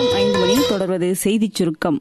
ஐந்து மணி தொடர்வது செய்திச் சுருக்கம்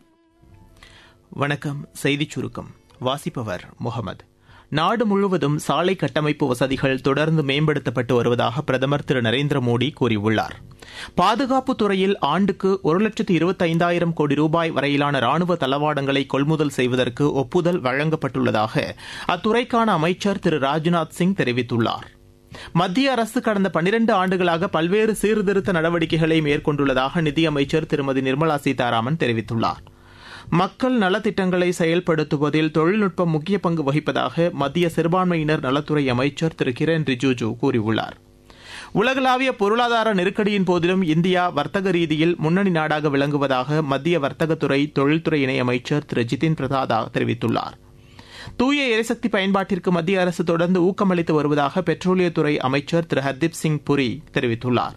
வணக்கம் செய்திச் சுருக்கம் வாசிப்பவர் முகமது நாடு முழுவதும் சாலை கட்டமைப்பு வசதிகள் தொடர்ந்து மேம்படுத்தப்பட்டு வருவதாக பிரதமர் திரு நரேந்திர மோடி கூறியுள்ளார் பாதுகாப்பு துறையில் ஆண்டுக்கு ஒரு லட்சத்து இருபத்தைந்தாயிரம் கோடி ரூபாய் வரையிலான ராணுவ தளவாடங்களை கொள்முதல் செய்வதற்கு ஒப்புதல் வழங்கப்பட்டுள்ளதாக அத்துறைக்கான அமைச்சர் திரு ராஜ்நாத் சிங் தெரிவித்துள்ளார் மத்திய அரசு கடந்த பனிரண்டு ஆண்டுகளாக பல்வேறு சீர்திருத்த நடவடிக்கைகளை மேற்கொண்டுள்ளதாக நிதியமைச்சர் திருமதி நிர்மலா சீதாராமன் தெரிவித்துள்ளார் மக்கள் நலத்திட்டங்களை செயல்படுத்துவதில் தொழில்நுட்பம் முக்கிய பங்கு வகிப்பதாக மத்திய சிறுபான்மையினர் நலத்துறை அமைச்சர் திரு கிரண் ரிஜிஜு கூறியுள்ளார் உலகளாவிய பொருளாதார நெருக்கடியின் போதிலும் இந்தியா வர்த்தக ரீதியில் முன்னணி நாடாக விளங்குவதாக மத்திய வர்த்தகத்துறை தொழில்துறை இணையமைச்சர் திரு ஜிதின் பிரசாதா தெரிவித்துள்ளார் தூய எரிசக்தி பயன்பாட்டிற்கு மத்திய அரசு தொடர்ந்து ஊக்கமளித்து வருவதாக பெட்ரோலியத்துறை அமைச்சர் திரு ஹர்தீப் சிங் புரி தெரிவித்துள்ளார்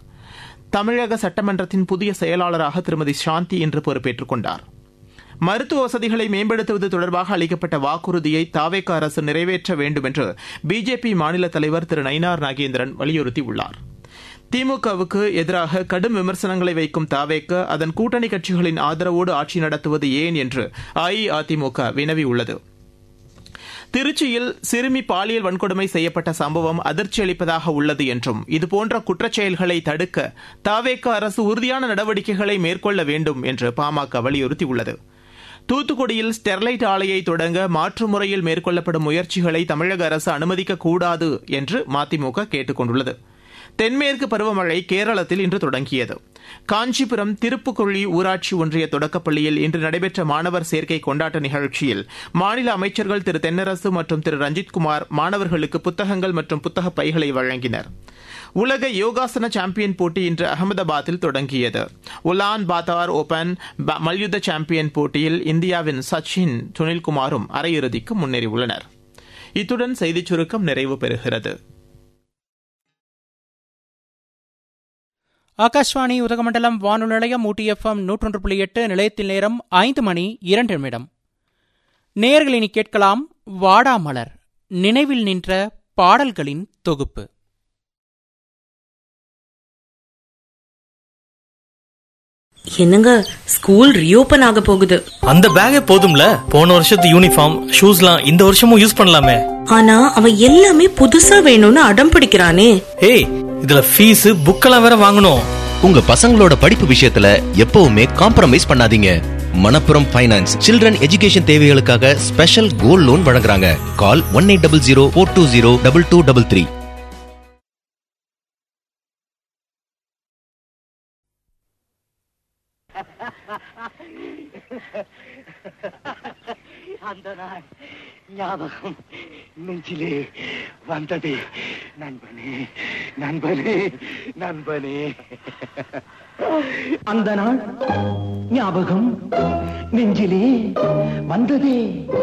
தமிழக சட்டமன்றத்தின் புதிய செயலாளராக திருமதி சாந்தி இன்று பொறுப்பேற்றுக் கொண்டார் மருத்துவ வசதிகளை மேம்படுத்துவது தொடர்பாக அளிக்கப்பட்ட வாக்குறுதியை தாவேக அரசு நிறைவேற்ற வேண்டும் என்று பிஜேபி மாநில தலைவர் திரு நயினார் நாகேந்திரன் வலியுறுத்தியுள்ளார் திமுகவுக்கு எதிராக கடும் விமர்சனங்களை வைக்கும் தாவேக்க அதன் கூட்டணி கட்சிகளின் ஆதரவோடு ஆட்சி நடத்துவது ஏன் என்று அஇஅதிமுக வினவியுள்ளது திருச்சியில் சிறுமி பாலியல் வன்கொடுமை செய்யப்பட்ட சம்பவம் அதிர்ச்சி அளிப்பதாக உள்ளது என்றும் இதுபோன்ற குற்றச்செயல்களை தடுக்க தாவேக்க அரசு உறுதியான நடவடிக்கைகளை மேற்கொள்ள வேண்டும் என்று பாமக வலியுறுத்தியுள்ளது தூத்துக்குடியில் ஸ்டெர்லைட் ஆலையை தொடங்க மாற்று முறையில் மேற்கொள்ளப்படும் முயற்சிகளை தமிழக அரசு அனுமதிக்கக்கூடாது என்று மதிமுக கேட்டுக் கொண்டுள்ளது தென்மேற்கு பருவமழை கேரளத்தில் இன்று தொடங்கியது காஞ்சிபுரம் திருப்புக்குழி ஊராட்சி ஒன்றிய தொடக்கப்பள்ளியில் இன்று நடைபெற்ற மாணவர் சேர்க்கை கொண்டாட்ட நிகழ்ச்சியில் மாநில அமைச்சர்கள் திரு தென்னரசு மற்றும் திரு ரஞ்சித்குமார் மாணவர்களுக்கு புத்தகங்கள் மற்றும் புத்தக பைகளை வழங்கினர் உலக யோகாசன சாம்பியன் போட்டி இன்று அகமதாபாத்தில் தொடங்கியது உலான் பாத்தார் ஓபன் மல்யுத்த சாம்பியன் போட்டியில் இந்தியாவின் சச்சின் சுனில்குமாரும் அரையிறுதிக்கு முன்னேறியுள்ளனர் இத்துடன் செய்திச் சுருக்கம் நிறைவு பெறுகிறது ஆகாஷ்வாணி உதகமண்டலம் வானொலி நிலையம் ஊட்டி எஃப்எம் நூற்றொன்று புள்ளி எட்டு நிலையத்தில் நேரம் ஐந்து மணி இரண்டு நிமிடம் நேர்களினி கேட்கலாம் வாடாமலர் நினைவில் நின்ற பாடல்களின் தொகுப்பு என்னங்க ஸ்கூல் ரீஓபன் ஆக போகுது அந்த பேக்கே போதும்ல போன வருஷத்து யூனிஃபார்ம் ஷூஸ்லாம் இந்த வருஷமும் யூஸ் பண்ணலாமே ஆனா அவன் எல்லாமே புதுசா வேணும்னு அடம் பிடிக்கிறானே ஏய் இதுல ஃபீஸ் புக்கெல்லாம் வேற வாங்கணும் உங்க பசங்களோட படிப்பு விஷயத்துல எப்பவுமே காம்ப்ரமைஸ் பண்ணாதீங்க மணப்புரம் ஃபைனான்ஸ் சில்ட்ரன் எஜுகேஷன் தேவைகளுக்காக ஸ்பெஷல் கோல்ட் லோன் வழங்குறாங்க call one eight double zero four two zero double two double three அந்த நாள் ஞாபகம் நெஞ்சிலே வந்தது நண்பனே நண்பனே நண்பனே அந்த நாள் ஞாபகம் நெஞ்சிலே வந்ததே